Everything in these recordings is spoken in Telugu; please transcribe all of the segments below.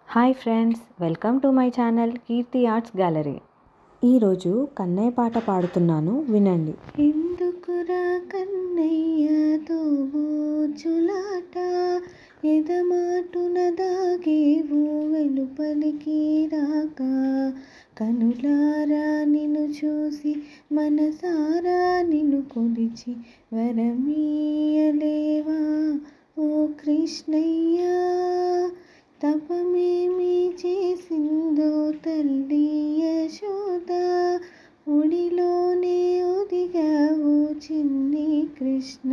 hi friends welcome to my channel Keerthi arts gallery ఈరోజు కన్నయ్య పాట పాడుతున్నాను వినండి ఎందుకురా కన్నయ్యతో బోచులాట ఎదమాటున దాగేవు వెలుపలికి రాక కనులారా నిన్ను చూసి మనసారా నిన్ను కొలిచి వరమీయలేవా ఓ కృష్ణయ్య తపమేమి చేసిందో తల్లి యశోద ఒడిలోనే ఒదిగావు చిన్ని కృష్ణ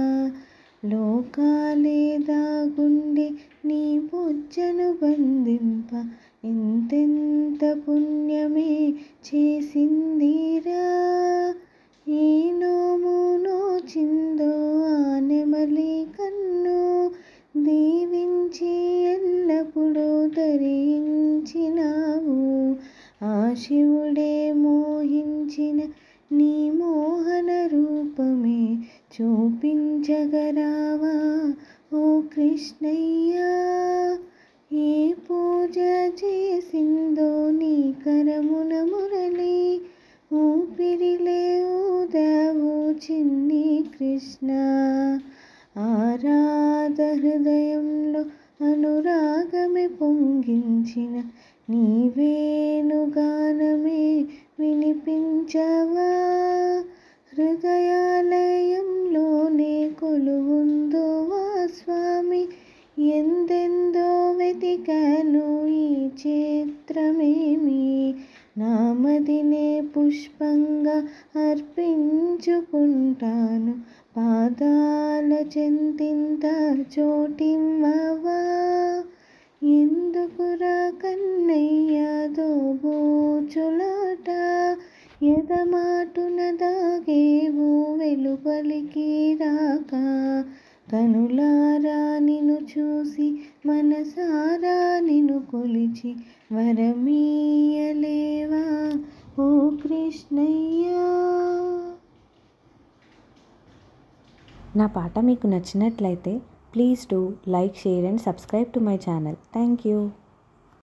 లోకాలే దాగుండే నీ బొజ్జను బంధింప ఎంతెంత పుణ్యమే చేసిందిరా ఏ నోము నోచిందో ఆ నెమలి కన్ను దీవించి ఎల్లప్పుడూ ధరించినావు ఆ శివుడే మోహించిన నీ మోహన రూపమే చూపించగరావా ఓ కృష్ణయ్య ఏ పూజ చేసిందో నీ కరమున మురళి ఊపిరిలే ఊదావు చిన్ని కృష్ణ ఆరాధ హృదయంలో అనురాగమే పొంగించిన నీవేనుగానమే వినిపించవా హృదయాలయంలోనే కొలువుందువా స్వామి ఎందెందో వెతికాను ఈ చిత్రమేమి నామదినే పుష్పంగా అర్పించుకుంటాను పాదాల చెంతింత చోటిమ్మవా ఎందుకురా కన్నయ్య దోబోచులాట ఎదమాటున దాగేవు వెలుపలికి రాక కనులారా నిన్ను చూసి మనసారా నిన్ను కొలిచి వరమీయలేవా ఓ కృష్ణయ్య నా పాట మీకు నచ్చినట్లయితే please do like share and subscribe to my channel thank you